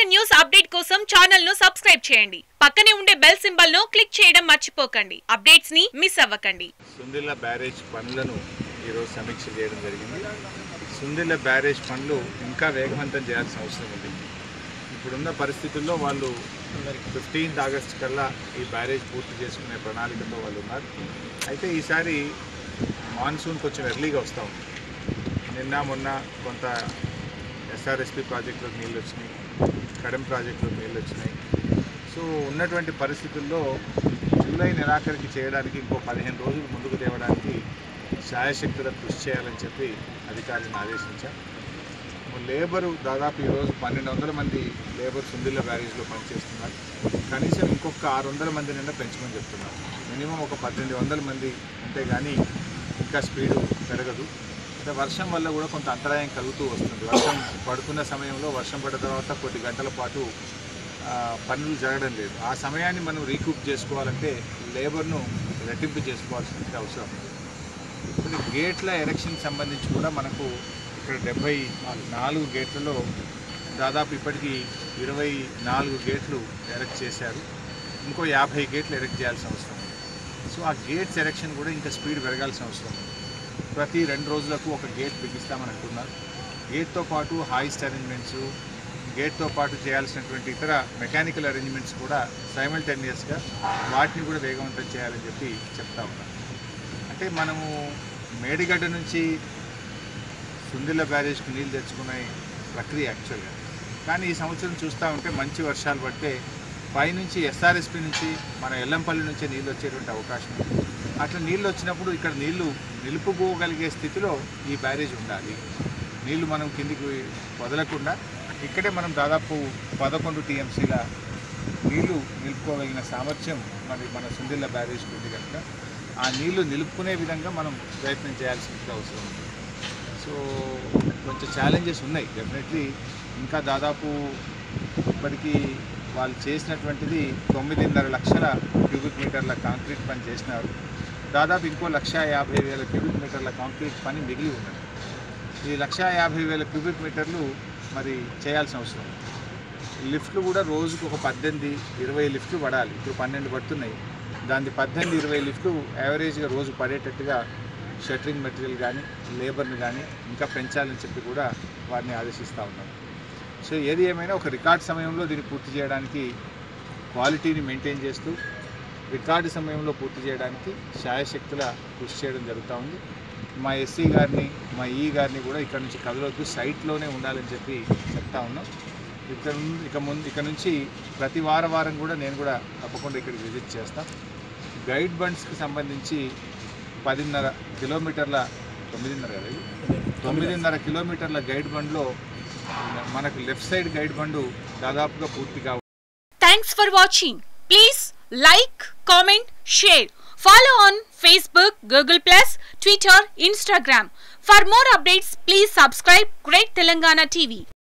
News update కోసం channel ను subscribe చేయండి పక్కనే ఉండే బెల్ సింబల్ ను క్లిక్ చేయడం మర్చిపోకండి అప్డేట్స్ ని మిస్ అవ్వకండి సుందిల్ల బ్యారేజ్ పనులను ఈరోజు సమీక్ష చేయడం జరిగింది సుందిల్ల బ్యారేజ్ పనులు ఇంకా వేగవంతం చేయాల్సిన అవసరం ఉంది ఇప్పుడున్న పరిస్థితుల్లో వాళ్ళు ఫిఫ్టీన్త్ ఆగస్ట్ కల్లా ఈ బ్యారేజ్ పూర్తి చేసుకునే ప్రణాళికతో వాళ్ళు ఉన్నారు అయితే ఈసారి మాన్సూన్ కొంచెం ఎర్లీగా వస్తూ ఉంది నిన్న మొన్న కొంత ఎస్ఆర్ఎస్పి ప్రాజెక్టులోకి నీళ్ళు వచ్చినాయి కడెం ప్రాజెక్టులోకి నీళ్ళు వచ్చినాయి సో ఉన్నటువంటి పరిస్థితుల్లో జూలై నెలాఖరికి చేయడానికి ఇంకో పదిహేను రోజులు ముందుకు తేవడానికి శాయశక్తుల కృషి చేయాలని చెప్పి అధికారులను ఆదేశించాం లేబరు దాదాపు ఈరోజు పన్నెండు వందల మంది లేబర్ సుందిల్ల బ్యారేజ్లో పనిచేస్తున్నారు కనీసం ఇంకొక ఆరు వందల మంది నిన్న పెంచమని చెప్తున్నారు మినిమం ఒక పద్దెనిమిది వందల మంది ఉంటే కానీ ఇంకా స్పీడు పెరగదు అంటే వర్షం వల్ల కూడా కొంత అంతరాయం కలుగుతూ వస్తుంది వర్షం పడుతున్న సమయంలో వర్షం పడిన తర్వాత కొద్ది గంటల పాటు ఆ, పనులు జరగడం లేదు ఆ సమయాన్ని మనం రీకూప్ చేసుకోవాలంటే లేబర్ను రెట్టింపు చేసుకోవాల్సిన అవసరం ఉంది కొన్ని గేట్ల ఎలక్షన్ సంబంధించి కూడా మనకు ఇక్కడ డెబ్బై నాలుగు గేట్లలో దాదాపు ఇప్పటికీ ఇరవై నాలుగు గేట్లు ఎరెక్ట్ చేశారు ఇంకో యాభై గేట్లు ఎరెక్ట్ చేయాల్సిన అవసరం ఉంది సో ఆ గేట్ సెలెక్షన్ కూడా ఇంకా స్పీడ్ పెరగాల్సిన అవసరం ఉంది ప్రతి రెండు రోజులకు ఒక గేట్ బిగిస్తామని అంటున్నారు గేట్తో పాటు హాయిస్ట్ అరేంజ్మెంట్స్ గేట్తో పాటు చేయాల్సినటువంటి ఇతర మెకానికల్ అరేంజ్మెంట్స్ కూడా సైమల్టేనియస్గా వాటిని కూడా వేగవంతం చేయాలని చెప్పి చెప్తా ఉన్నాను అంటే మనము మేడిగడ్డ నుంచి సుందిల్ల బ్యారేజ్కి నీళ్ళు తెచ్చుకునే ప్రక్రియ యాక్చువల్గా కానీ ఈ సంవత్సరం చూస్తూ ఉంటే మంచి వర్షాలు పడితే పైనుంచి ఎస్ఆర్ఎస్పి నుంచి మన ఎల్లంపల్లి నుంచే నీళ్ళు వచ్చేటువంటి అవకాశం ఉంది అట్లా నీళ్ళు వచ్చినప్పుడు ఇక్కడ నీళ్లు నిలుపుకోగలిగే స్థితిలో ఈ బ్యారేజ్ ఉండాలి నీళ్లు మనం కిందికి వదలకుండా ఇక్కడే మనం దాదాపు పదకొండు టీఎంసీల నీళ్లు నిలుపుకోగలిగిన సామర్థ్యం మరి మన సుందిల్ల బ్యారేజ్కి ఉంది కనుక ఆ నీళ్లు నిలుపుకునే విధంగా మనం ప్రయత్నం చేయాల్సిన అవసరం ఉంది సో కొంచెం ఛాలెంజెస్ ఉన్నాయి డెఫినెట్లీ ఇంకా దాదాపు ఇప్పటికీ వాళ్ళు చేసినటువంటిది తొమ్మిదిన్నర లక్షల క్యూబిక్ మీటర్ల కాంక్రీట్ పని చేసినారు దాదాపు ఇంకో లక్ష యాభై వేల క్యూబిక్ మీటర్ల కాంక్రీట్ పని మిగిలి ఉన్నది ఈ లక్ష యాభై వేల క్యూబిక్ మీటర్లు మరి చేయాల్సిన అవసరం ఉంది లిఫ్ట్లు కూడా రోజుకు ఒక పద్దెనిమిది ఇరవై లిఫ్ట్లు పడాలి ఇప్పుడు పన్నెండు పడుతున్నాయి దాని పద్దెనిమిది ఇరవై లిఫ్ట్లు యావరేజ్గా రోజు పడేటట్టుగా షటరింగ్ మెటీరియల్ కానీ లేబర్ని కానీ ఇంకా పెంచాలని చెప్పి కూడా వారిని ఆదేశిస్తూ ఉన్నాం సో ఏది ఏమైనా ఒక రికార్డ్ సమయంలో దీన్ని పూర్తి చేయడానికి క్వాలిటీని మెయింటైన్ చేస్తూ రికార్డు సమయంలో పూర్తి చేయడానికి శాయశక్తుల కృషి చేయడం జరుగుతూ ఉంది మా ఎస్సీ గారిని మా ఈ గారిని కూడా ఇక్కడ నుంచి కదలొద్దు సైట్లోనే ఉండాలని చెప్పి చెప్తా ఉన్నాం ఇక్కడ నుండి ఇక ముందు ఇక్కడ నుంచి ప్రతి వార వారం కూడా నేను కూడా తప్పకుండా ఇక్కడికి విజిట్ చేస్తాను గైడ్ బండ్స్కి సంబంధించి పదిన్నర కిలోమీటర్ల తొమ్మిదిన్నర కదా ఇది? తొమ్మిదిన్నర కిలోమీటర్ల గైడ్ బండ్లో మనకు లెఫ్ట్ సైడ్ గైడ్ బండు దాదాపుగా పూర్తిగా thanks for watching please like comment share follow on Facebook Google plus Twitter Instagram for more updates please subscribe great Telangana TV